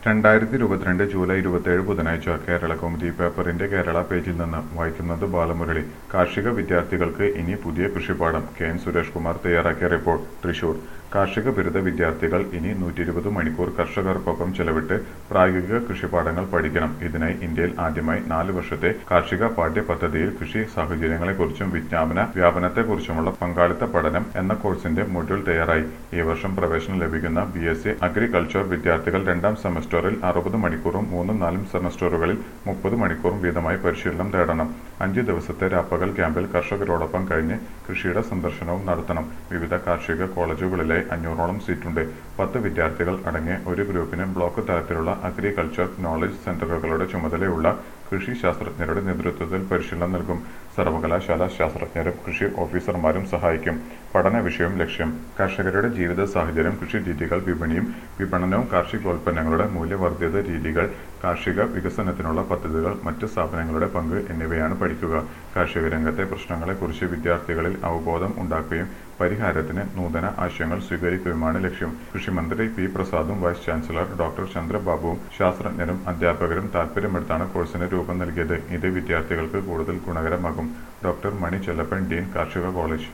രണ്ടായിരത്തി ഇരുപത്തിരണ്ട് ജൂലൈ ഇരുപത്തിയേഴ് ബുധനാഴ്ച കേരള കൗമുദി പേപ്പറിന്റെ കേരള പേജിൽ നിന്ന് വായിക്കുന്നത് ബാലമുരളി കാർഷിക വിദ്യാർത്ഥികൾക്ക് ഇനി പുതിയ കൃഷിപ്പാഠം കെ എൻ സുരേഷ് കുമാർ തയ്യാറാക്കിയ റിപ്പോർട്ട് തൃശൂർ കാർഷിക ബിരുദ വിദ്യാർത്ഥികൾ ഇനി നൂറ്റി ഇരുപത് മണിക്കൂർ കർഷകർക്കൊപ്പം ചെലവിട്ട് പ്രായോഗിക കൃഷിപ്പാഠങ്ങൾ പഠിക്കണം ഇതിനായി ഇന്ത്യയിൽ ആദ്യമായി നാല് വർഷത്തെ കാർഷിക പാഠ്യപദ്ധതിയിൽ കൃഷി സാഹചര്യങ്ങളെക്കുറിച്ചും വിജ്ഞാപന വ്യാപനത്തെക്കുറിച്ചുമുള്ള പങ്കാളിത്ത പഠനം എന്ന കോഴ്സിന്റെ മൊഡ്യൂൾ തയ്യാറായി ഈ വർഷം പ്രവേശനം ലഭിക്കുന്ന ബി എസ് സി അഗ്രികൾച്ചർ വിദ്യാർത്ഥികൾ രണ്ടാം സെമസ്റ്ററിൽ അറുപത് മണിക്കൂറും മൂന്നും നാലും സെമസ്റ്ററുകളിൽ മുപ്പത് മണിക്കൂറും വീതമായി പരിശീലനം നേടണം അഞ്ച് ദിവസത്തെ രാപ്പകൽ ക്യാമ്പിൽ കർഷകരോടൊപ്പം കഴിഞ്ഞ് കൃഷിയുടെ സന്ദർശനവും നടത്തണം വിവിധ കാർഷിക കോളേജുകളിലെ അഞ്ഞൂറോളം സീറ്റുണ്ട് പത്ത് വിദ്യാർത്ഥികൾ അടങ്ങിയ ഒരു ഗ്രൂപ്പിന് ബ്ലോക്ക് തലത്തിലുള്ള അഗ്രികൾച്ചർ നോളജ് സെന്ററുകളുടെ ചുമതലയുള്ള കൃഷി ശാസ്ത്രജ്ഞരുടെ നേതൃത്വത്തിൽ പരിശീലനം നൽകും സർവകലാശാല ശാസ്ത്രജ്ഞരും കൃഷി ഓഫീസർമാരും സഹായിക്കും പഠന വിഷയവും ലക്ഷ്യം കർഷകരുടെ ജീവിത സാഹചര്യം കൃഷി രീതികൾ വിപണിയും വിപണനവും കാർഷികോൽപ്പന്നങ്ങളുടെ മൂല്യവർദ്ധിത രീതികൾ കാർഷിക വികസനത്തിനുള്ള പദ്ധതികൾ മറ്റ് സ്ഥാപനങ്ങളുടെ പങ്ക് എന്നിവയാണ് പഠിക്കുക കാർഷിക രംഗത്തെ പ്രശ്നങ്ങളെക്കുറിച്ച് വിദ്യാർത്ഥികളിൽ അവബോധം ഉണ്ടാക്കുകയും പരിഹാരത്തിന് നൂതന ആശയങ്ങൾ സ്വീകരിക്കുകയുമാണ് ലക്ഷ്യം കൃഷിമന്ത്രി പി പ്രസാദും വൈസ് ചാൻസലർ ഡോക്ടർ ചന്ദ്രബാബുവും ശാസ്ത്രജ്ഞരും അധ്യാപകരും താൽപര്യമെടുത്താണ് കോഴ്സിന് രൂപം നൽകിയത് ഇത് വിദ്യാർത്ഥികൾക്ക് കൂടുതൽ ഗുണകരമാകും ഡോക്ടർ മണി ചെല്ലപ്പൻ ഡീൻ കാർഷിക കോളേജ്